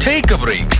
Take a break.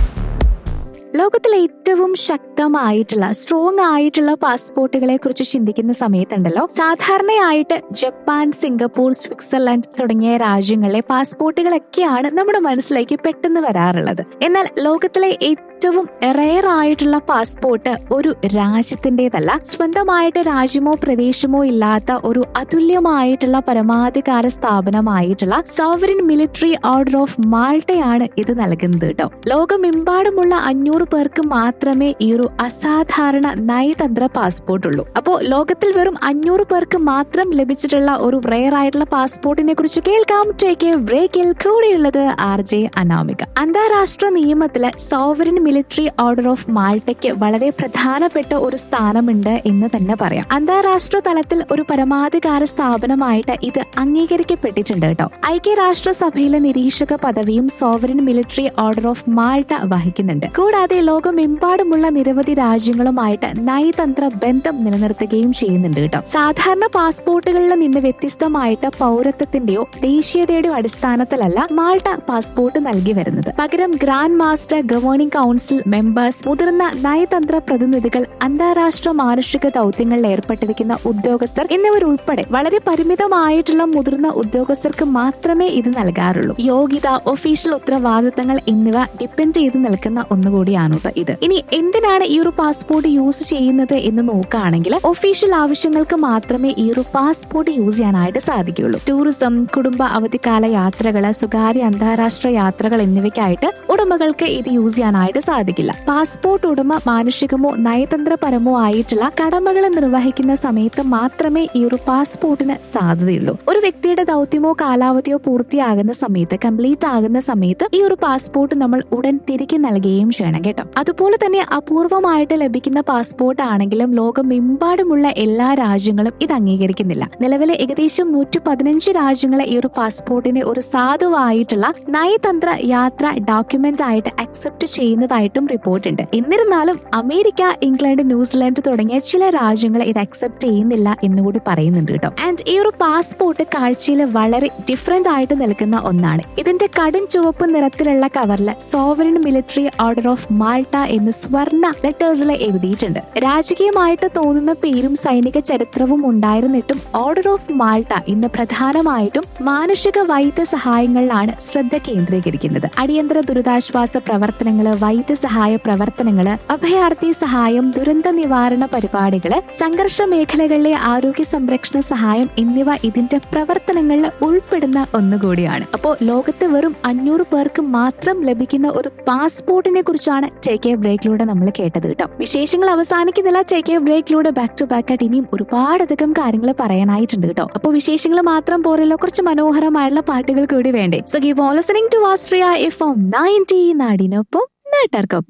ലോകത്തിലെ ഏറ്റവും ശക്തമായിട്ടുള്ള സ്ട്രോങ് ആയിട്ടുള്ള പാസ്പോർട്ടുകളെ കുറിച്ച് ചിന്തിക്കുന്ന സമയത്തുണ്ടല്ലോ സാധാരണയായിട്ട് ജപ്പാൻ സിംഗപ്പൂർ സ്വിറ്റ്സർലൻഡ് തുടങ്ങിയ രാജ്യങ്ങളിലെ പാസ്പോർട്ടുകളൊക്കെയാണ് നമ്മുടെ മനസ്സിലേക്ക് പെട്ടെന്ന് വരാറുള്ളത് എന്നാൽ ലോകത്തിലെ ഏറ്റവും റെയർ ആയിട്ടുള്ള പാസ്പോർട്ട് ഒരു രാജ്യത്തിൻ്റെതല്ല സ്വന്തമായിട്ട് രാജ്യമോ പ്രദേശമോ ഇല്ലാത്ത ഒരു അതുല്യമായിട്ടുള്ള പരമാധികാര സ്ഥാപനമായിട്ടുള്ള സോവറിൻ മിലിറ്ററി ഓർഡർ ഓഫ് മാൾട്ടയാണ് ഇത് നൽകുന്നത് കേട്ടോ ലോകമെമ്പാടുമുള്ള അഞ്ഞൂറ് പേർക്ക് മാത്രമേ ഈ ഒരു അസാധാരണ നയതന്ത്ര പാസ്പോർട്ട് ഉള്ളൂ അപ്പോ ലോകത്തിൽ വെറും അഞ്ഞൂറ് പേർക്ക് മാത്രം ലഭിച്ചിട്ടുള്ള ഒരു റെയർ ആയിട്ടുള്ള പാസ്പോർട്ടിനെ കുറിച്ച് കേൾക്കാം ടേക്ക് എ ബ്രേക്കിൽ കൂടെയുള്ളത് ആർ ജെ അനാമിക അന്താരാഷ്ട്ര നിയമത്തില് സോവറിൻ മിലിറ്ററി ഓർഡർ ഓഫ് മാൾട്ടയ്ക്ക് വളരെ പ്രധാനപ്പെട്ട ഒരു സ്ഥാനമുണ്ട് എന്ന് തന്നെ പറയാം അന്താരാഷ്ട്ര തലത്തിൽ ഒരു പരമാധികാര സ്ഥാപനമായിട്ട് ഇത് അംഗീകരിക്കപ്പെട്ടിട്ടുണ്ട് കേട്ടോ ഐക്യരാഷ്ട്രസഭയിലെ നിരീക്ഷക പദവിയും sovereign military order of Malta വഹിക്കുന്നുണ്ട് കൂടാതെ ലോകമെമ്പാടുമുള്ള നിരവധി രാജ്യങ്ങളുമായിട്ട് നയതന്ത്ര ബന്ധം നിലനിർത്തുകയും ചെയ്യുന്നുണ്ട് കേട്ടോ സാധാരണ പാസ്പോർട്ടുകളിൽ നിന്ന് വ്യത്യസ്തമായിട്ട് പൗരത്വത്തിന്റെയോ ദേശീയതയുടെയോ അടിസ്ഥാനത്തിലല്ല മാൾട്ട പാസ്പോർട്ട് നൽകി വരുന്നത് പകരം grand master governing council members മുതിർന്ന നയതന്ത്ര പ്രതിനിധികൾ അന്താരാഷ്ട്ര മാനുഷിക ദൗത്യങ്ങളിൽ ഏർപ്പെട്ടിരിക്കുന്ന ഉദ്യോഗസ്ഥർ എന്നിവരുൾപ്പെടെ വളരെ പരിമിതമായിട്ടുള്ള മുതിർന്ന ഉദ്യോഗസ്ഥർക്ക് മാത്രമേ ഇത് നൽകാറുള്ളൂ യോഗ്യത ഒഫീഷ്യൽ ഉത്തരവാദിത്തങ്ങൾ എന്നിവ ഡിപ്പെൻഡ് ചെയ്ത് നിൽക്കുന്ന ഒന്നുകൂടിയാണ് കേട്ടോ ഇത് ഇനി എന്തിനാണ് ഈ ഒരു പാസ്പോർട്ട് യൂസ് ചെയ്യുന്നത് എന്ന് നോക്കുകയാണെങ്കിൽ ഒഫീഷ്യൽ ആവശ്യങ്ങൾക്ക് മാത്രമേ ഈ ഒരു പാസ്പോർട്ട് യൂസ് ചെയ്യാനായിട്ട് സാധിക്കുകയുള്ളൂ ടൂറിസം കുടുംബ അവധിക്കാല യാത്രകള് സ്വകാര്യ അന്താരാഷ്ട്ര യാത്രകൾ എന്നിവയ്ക്കായിട്ട് ഉടമകൾക്ക് ഇത് യൂസ് ചെയ്യാനായിട്ട് സാധിക്കില്ല പാസ്പോർട്ട് ഉടമ മാനുഷികമോ നയതന്ത്രപരമോ ആയിട്ടുള്ള കടമകൾ നിർവഹിക്കുന്ന സമയത്ത് മാത്രമേ ഈ ഒരു പാസ്പോർട്ടിന് സാധ്യതയുള്ളൂ ഒരു വ്യക്തിയുടെ ദൗത്യമോ കാലാവധിയോ പൂർത്തിയാകുന്ന സമയത്ത് കംപ്ലീറ്റ് ആകുന്ന സമയത്ത് ഈ ഒരു പാസ്പോർട്ട് നമ്മൾ ഉടൻ തിരികെ നൽകുകയും ചെയ്യണം കേട്ടോ അതുപോലെ തന്നെ അപൂർവമായിട്ട് ലഭിക്കുന്ന പാസ്പോർട്ട് ആണെങ്കിലും ലോകമെമ്പാടുമുള്ള എല്ലാ രാജ്യങ്ങളും ഇത് അംഗീകരിക്കുന്നില്ല നിലവിലെ ഏകദേശം നൂറ്റി പതിനഞ്ച് രാജ്യങ്ങളെ ഈ ഒരു പാസ്പോർട്ടിനെ ഒരു സാധുവായിട്ടുള്ള നയതന്ത്ര യാത്ര ഡോക്യുമെന്റ് ആയിട്ട് അക്സെപ്റ്റ് ചെയ്യുന്നതായിട്ടും റിപ്പോർട്ട് ഉണ്ട് എന്നിരുന്നാലും അമേരിക്ക ഇംഗ്ലണ്ട് ന്യൂസിലാൻഡ് തുടങ്ങിയ ചില രാജ്യങ്ങൾ ഇത് അക്സെപ്റ്റ് ചെയ്യുന്നില്ല എന്നുകൂടി പറയുന്നുണ്ട് കേട്ടോ ആൻഡ് ഈ ഒരു പാസ്പോർട്ട് കാഴ്ചയിൽ വളരെ ഡിഫറെന്റ് ആയിട്ട് നിൽക്കുന്ന ഒന്നാണ് ഇതിന്റെ കടും ചുവപ്പ് നിറത്തിലുള്ള കവറിൽ sovereign military order of Malta എന്ന് സ്വർണ്ണ ലെറ്റേഴ്സിൽ എഴുതിയിട്ടുണ്ട് രാജകീയമായിട്ട് തോന്നുന്ന പേരും സൈനിക ചരിത്രവും ഉണ്ടായിരുന്നിട്ടും ഓർഡർ ഓഫ് മാൾട്ട ഇന്ന് പ്രധാനമായിട്ടും മാനുഷിക വൈദ്യ സഹായങ്ങളിലാണ് ശ്രദ്ധ കേന്ദ്രീകരിക്കുന്നത് അടിയന്തര ദുരിതാശ്വാസ പ്രവർത്തനങ്ങള് വൈദ്യസഹായ പ്രവർത്തനങ്ങള് അഭയാർത്ഥി സഹായം ദുരന്ത നിവാരണ പരിപാടികള് സംഘർഷ മേഖലകളിലെ ആരോഗ്യ സംരക്ഷണ സഹായം എന്നിവ ഇതിന്റെ പ്രവർത്തനങ്ങളിൽ ഉൾപ്പെടുന്ന ഒന്നുകൂടിയാണ് അപ്പോ ലോകത്ത് വെറും അഞ്ഞൂറ് പേർക്ക് മാത്രം ലഭിക്കുന്ന ഒരു പാസ്പോർട്ടിനെ കുറിച്ചാണ് ടേക്ക് എ ബ്രേക്കിലൂടെ നമ്മൾ കേട്ടത് കേട്ടോ വിശേഷങ്ങൾ അവസാനിക്കുന്നില്ല ടേക്ക് എ ബ്രേക്കിലൂടെ ബാക്ക് ടു ബാക്ക് ആയിട്ട് ഇനിയും ഒരുപാടധികം കാര്യങ്ങൾ പറയാനായിട്ടുണ്ട് കേട്ടോ അപ്പോൾ വിശേഷങ്ങൾ മാത്രം പോരല്ലോ കുറച്ച് മനോഹരമായുള്ള പാട്ടുകൾ കൂടി വേണ്ടേ so give listening to Austria F M ninety നാടിനൊപ്പം നാട്ടാർക്കൊപ്പം